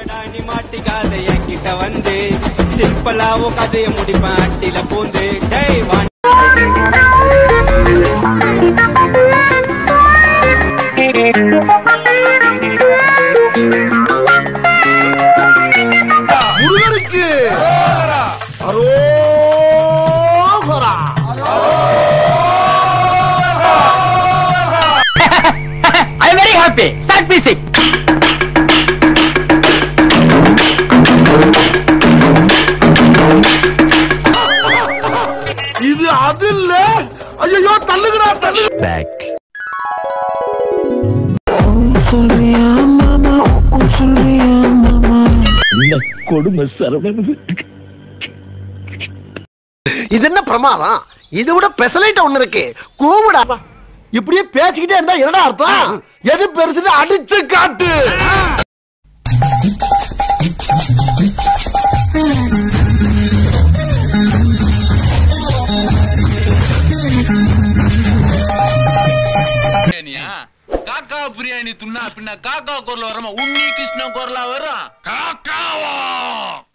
நீ மாட்டிக்காத என்கிட்ட வந்து சிம்பிளாவும் கதைய முடிப்பேன் அட்டில பூந்து டேய் வாண்டி முருகனுக்கு அரோகரா I very happy start music இது அது இல்ல ஐயோ தள்ளுகிறா தள்ளு இது என்ன பிரமாதம் இது விட பெசலைட் ஒண்ணு இருக்கு கூவுடா இப்படியே பேசிக்கிட்டே இருந்தா என்னடா அர்த்தம் எது பெருசுன்னு அடிச்சு காட்டு பிரியாணியா காக்கா பிரியாணி துண்ணா பின்ன காக்கா குரல் வரமா உன்னி கிருஷ்ண குரலா வரும் காக்காவா